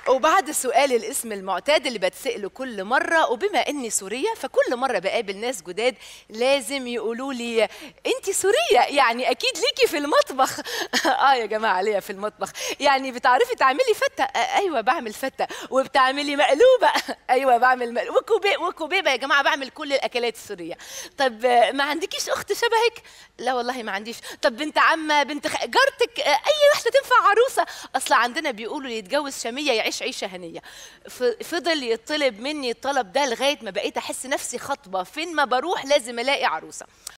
وبعد سؤال الاسم المعتاد اللي بتسأله كل مرة وبما إني سورية فكل مرة بقابل ناس جداد لازم يقولوا لي أنت سورية يعني أكيد ليكي في المطبخ آه يا جماعة ليا في المطبخ يعني بتعرفي تعملي فتة آه أيوة بعمل فتة وبتعملي مقلوبة أيوة بعمل مقلوبة وكوبي وكوبيبة يا جماعة بعمل كل الأكلات السورية طب آه، ما عندكيش أخت شبهك؟ لا والله ما عنديش طب بنت عمة بنت خ... جارتك آه، أي واحدة تنفع عروسة أصل عندنا بيقولوا اللي يتجوز شامية يعيش عيشة هنية ف- فضل يطلب مني الطلب ده لغاية ما بقيت أحس نفسي خطبة فين ما بروح لازم ألاقي عروسة